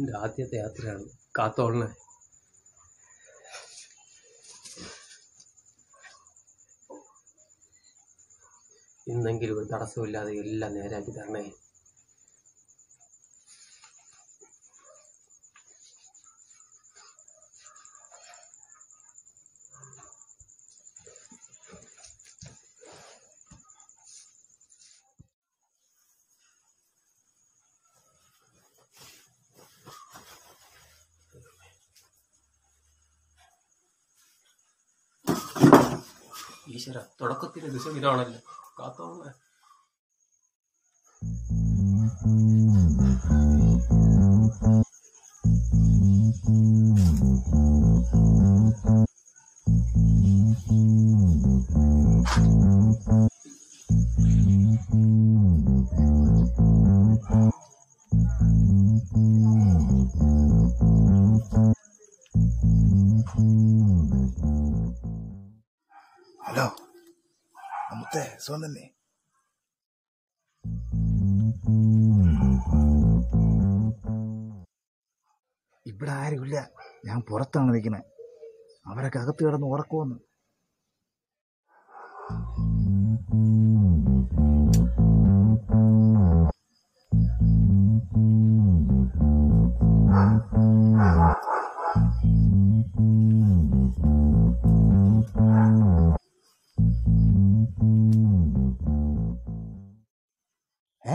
എൻ്റെ ആദ്യത്തെ യാത്രയാണ് കാത്തോളിനെ ഇന്നെങ്കിലും ഒരു തടസ്സമില്ലാതെ എല്ലാം നേരാക്കി തരണേ ഈശ്വര തുടക്കത്തിലെ ദിശ ഇതാണല്ലോ കാത്തോളനെ ഹലോ മുത്തേ സുഖം തന്നെ ഇവിടെ ആരുമില്ല ഞാൻ പുറത്താണ് നിൽക്കുന്നത് അവരൊക്കെ അകത്ത് കിടന്ന് ഉറക്കുമെന്ന് ഏ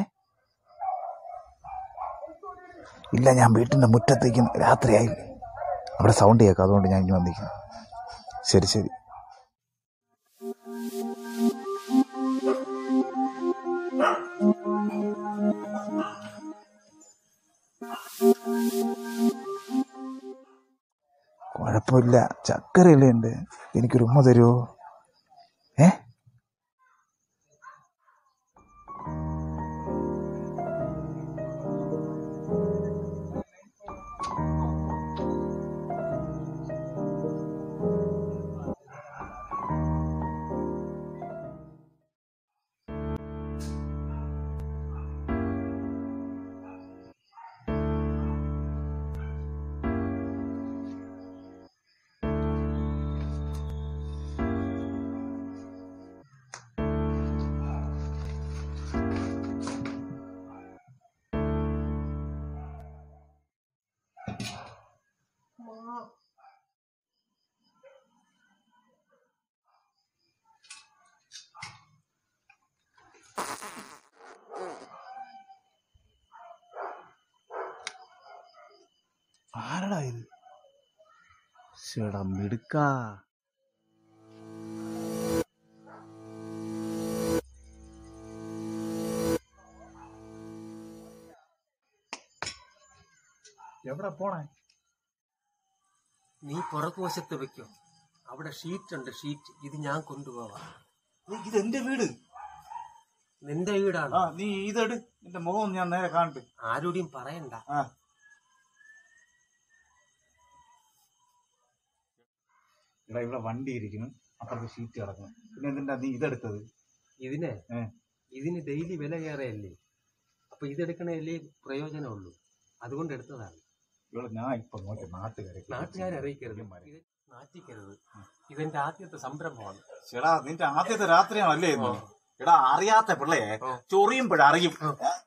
ഇല്ല ഞാൻ വീട്ടിൻ്റെ മുറ്റത്തേക്ക് രാത്രിയായി അവിടെ സൗണ്ട് കേൾക്കാം അതുകൊണ്ട് ഞാൻ ഇനി വന്നിരിക്കുന്നു ശരി ശരി കുഴപ്പമില്ല ചക്കരയിലുണ്ട് എനിക്കൊരു ഉമ്മ തരുമോ ഏ ആരടാ ഇത് ചേടാ മിടുക്കാ എവിടെ പോണേ നീ പുറകു വശത്ത് വെക്കോ അവിടെ ഷീറ്റ് ഉണ്ട് ഷീറ്റ് ഇത് ഞാൻ കൊണ്ടുപോവാം ഇത് എന്റെ വീട് നിന്റെ വീടാണ് ആ നീ ഇതെട് എന്റെ മുഖം ഞാൻ നേരെ കാണട്ടെ ആരോടെയും പറയണ്ട ആ ഇവിടെ ഇവിടെ വണ്ടി ഇരിക്കുന്നു അപ്പുറത്ത് ഷീറ്റ് കിടക്കുന്നു പിന്നെ എന്തിനാ നീ ഇതെടുത്തത് ഇതിന് ഏ. ഇതിന് ഡെയിലി വില കയറിയല്ലേ അപ്പൊ ഇതെടുക്കണേലേ പ്രയോജനമുള്ളൂ അതുകൊണ്ട് എടുത്തതാണ് ഇവിടെ ഞാൻ ഇപ്പൊ നോക്കി നാട്ടുകാരെ നാട്ടുകാരെ അറിയിക്കരുത് ഇത് നാറ്റിക്കരുത് ഇതെന്റെ ആദ്യത്തെ സംരംഭമാണ് ചേടാ നിന്റെ ആദ്യത്തെ രാത്രിയാണല്ലേ ഇന്ന്? എടാ അറിയാത്ത പിള്ളയെ ചൊറിയുമ്പോഴറിയും